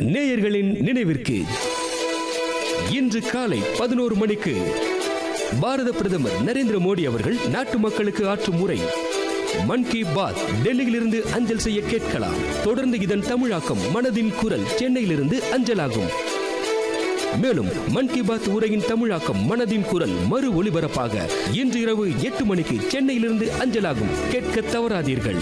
நேயர்களின் நினைவிற்கு இன்று காலை பதினோரு மணிக்கு பாரத பிரதமர் நரேந்திர மோடி அவர்கள் நாட்டு மக்களுக்கு ஆற்றும் உரை மன் கி பாத் டெல்லியிலிருந்து அஞ்சல் செய்ய கேட்கலாம் தொடர்ந்து இதன் தமிழாக்கம் மனதின் குரல் சென்னையிலிருந்து அஞ்சலாகும் மேலும் மன் கி பாத் உரையின் தமிழாக்கம் மனதின் குரல் மறு ஒளிபரப்பாக இன்று இரவு எட்டு மணிக்கு சென்னையிலிருந்து அஞ்சலாகும் கேட்க தவறாதீர்கள்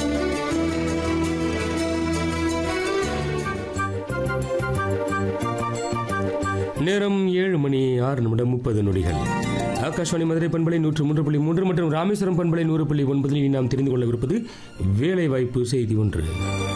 நேரம் ஏழு மணி ஆறு நிமிடம் முப்பது நொடிகள் ஆகாஷ்வாணி மதுரை பண்பலை நூற்று மூன்று புள்ளி மூன்று மற்றும் ராமேஸ்வரம் பண்பலை நூறு புள்ளி ஒன்பதில் நாம் தெரிந்து கொள்ளவிருப்பது வேலை வாய்ப்பு செய்தி ஒன்று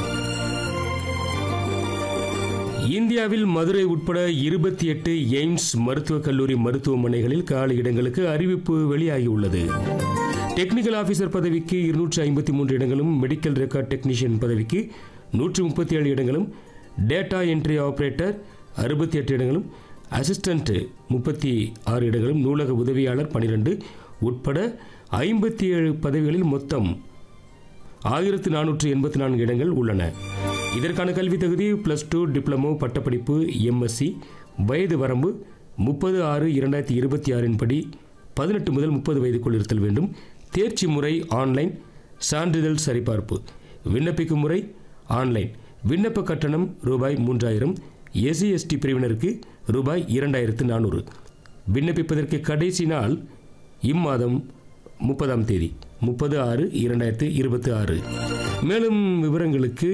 இந்தியாவில் மதுரை உட்பட இருபத்தி எட்டு எய்ம்ஸ் மருத்துவக் கல்லூரி மருத்துவமனைகளில் காலி இடங்களுக்கு அறிவிப்பு வெளியாகியுள்ளது டெக்னிக்கல் ஆபீசர் பதவிக்கு இருநூற்றி ஐம்பத்தி மூன்று இடங்களும் மெடிக்கல் ரெக்கார்ட் டெக்னீஷியன் பதவிக்கு நூற்றி முப்பத்தி ஏழு இடங்களும் டேட்டா என்ட்ரி ஆபரேட்டர் அறுபத்தி எட்டு இடங்களும் அசிஸ்டன்ட் முப்பத்தி ஆறு இடங்களும் நூலக உதவியாளர் பனிரெண்டு உட்பட ஐம்பத்தி ஏழு பதவிகளில் மொத்தம் ஆயிரத்து நானூற்று எண்பத்தி நான்கு இடங்கள் உள்ளன இதற்கான கல்வி தகுதி பிளஸ் டூ டிப்ளமோ பட்டப்படிப்பு எம்எஸ்சி வயது வரம்பு முப்பது ஆறு இரண்டாயிரத்தி இருபத்தி ஆறின் படி பதினெட்டு முதல் முப்பது வயதுக்குள் இருத்தல் வேண்டும் தேர்ச்சி முறை ஆன்லைன் சான்றிதழ் சரிபார்ப்பு விண்ணப்பிக்கும் முறை ஆன்லைன் விண்ணப்ப கட்டணம் ரூபாய் மூன்றாயிரம் எஸ்சி எஸ்டி பிரிவினருக்கு ரூபாய் இரண்டாயிரத்து நானூறு விண்ணப்பிப்பதற்கு கடைசி நாள் இம்மாதம் முப்பதாம் தேதி முப்பது ஆறு இரண்டாயிரத்து இருபத்தி ஆறு மேலும் விவரங்களுக்கு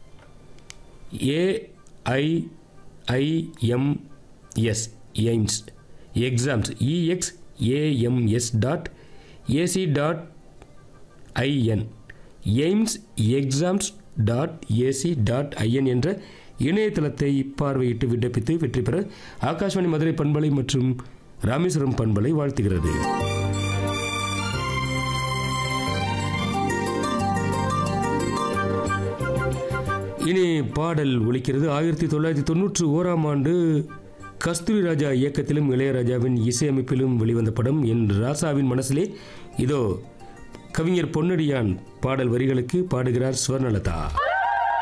AIIMS AIIMS exams ex AMS dot AC dot IN AIIMS exams dot AC dot IN என்ற இணையதளத்தை பார்வையிட்டு விண்ணப்பித்து வெற்றி பெற ஆகாஷ்வாணி மதுரை பண்பலை மற்றும் ராமேஸ்வரம் பண்பலை வாழ்த்துகிறது இனி பாடல் ஒலிக்கிறது ஆயிரத்தி தொள்ளாயிரத்தி தொண்ணூற்று ஓராம் ஆண்டு கஸ்தூரி ராஜா இயக்கத்திலும் இளையராஜாவின் இசையமைப்பிலும் வெளிவந்த படம் என் ராசாவின் மனசிலே இதோ கவிஞர் பொன்னடியான் பாடல் வரிகளுக்கு பாடுகிறார் ஸ்வர்ணலதா